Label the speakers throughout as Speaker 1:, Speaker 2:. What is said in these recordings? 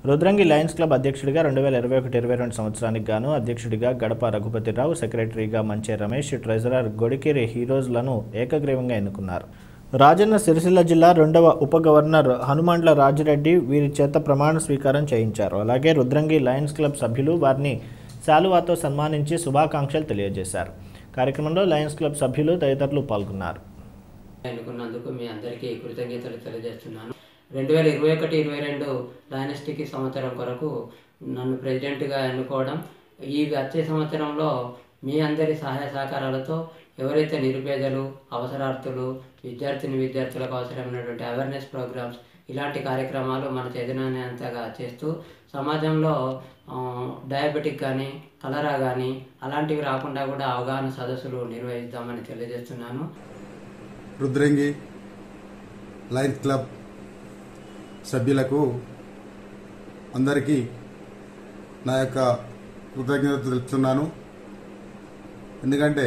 Speaker 1: Rudrangi Lions club అధ్యక్షుడిగా రెండు వేల ఇరవై ఒకటి ఇరవై రెండు సంవత్సరానికి గాను అధ్యక్షుడిగా గడప రఘుపతిరావు సెక్రటరీగా మంచే రమేష్ ట్రెజరర్ గొడికేరి హీరోజ్లను ఏకగ్రీవంగా ఎన్నుకున్నారు రాజన్న సిరిసిల్ల జిల్లా రెండవ ఉప గవర్నర్ హనుమండ్ల రాజిరెడ్డి వీరి చేత ప్రమాణ స్వీకారం చేయించారు అలాగే రుద్రంగి లయన్స్ క్లబ్ సభ్యులు వారిని శాలువాతో సన్మానించి శుభాకాంక్షలు తెలియజేశారు కార్యక్రమంలో లయన్స్ క్లబ్ సభ్యులు తదితరులు పాల్గొన్నారు
Speaker 2: ఎన్నుకున్నందుకు మీ అందరికీ కృతజ్ఞతలు తెలియజేస్తున్నాను రెండు వేల ఇరవై ఒకటి ఇరవై రెండు డైనస్టిక్ సంవత్సరం కొరకు నన్ను ప్రెసిడెంట్గా ఎన్నుకోవడం ఈ వచ్చే సంవత్సరంలో మీ అందరి సహాయ సహకారాలతో ఎవరైతే నిరుపేదలు అవసరార్థులు విద్యార్థిని విద్యార్థులకు అవసరమైనటువంటి అవేర్నెస్ ప్రోగ్రామ్స్ ఇలాంటి కార్యక్రమాలు మన చేతనంతగా చేస్తూ సమాజంలో ఆ, డయాబెటిక్ కానీ కలరా కానీ అలాంటివి రాకుండా కూడా అవగాహన సదస్సులు నిర్వహిద్దామని తెలియజేస్తున్నాను
Speaker 3: రుద్రంగి లయన్స్ క్లబ్ సభ్యులకు అందరికీ నా యొక్క కృతజ్ఞత తెలుపుతున్నాను ఎందుకంటే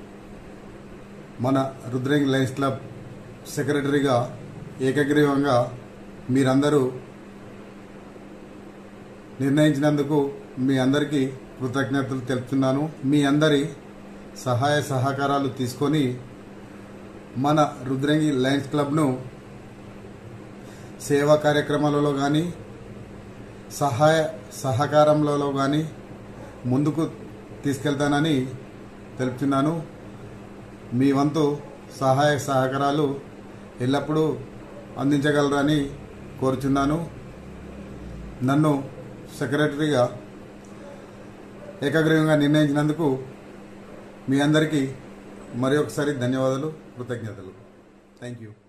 Speaker 3: మన రుద్రంగి లయన్స్ క్లబ్ సెక్రటరీగా ఏకగ్రీవంగా మీరందరూ నిర్ణయించినందుకు మీ అందరికీ కృతజ్ఞతలు తెలుపుతున్నాను మీ అందరి సహాయ సహకారాలు తీసుకొని మన రుద్రంగి లయన్స్ క్లబ్ను సేవా కార్యక్రమాలలో కానీ సహాయ సహకారంలో కానీ ముందుకు తీసుకెళ్తానని తెలుపుతున్నాను మీ వంతు సహాయ సహకారాలు ఎల్లప్పుడూ అందించగలరని కోరుచున్నాను నన్ను సెక్రటరీగా ఏకగ్రీవంగా నిర్ణయించినందుకు మీ అందరికీ మరి ఒకసారి ధన్యవాదాలు కృతజ్ఞతలు థ్యాంక్ యూ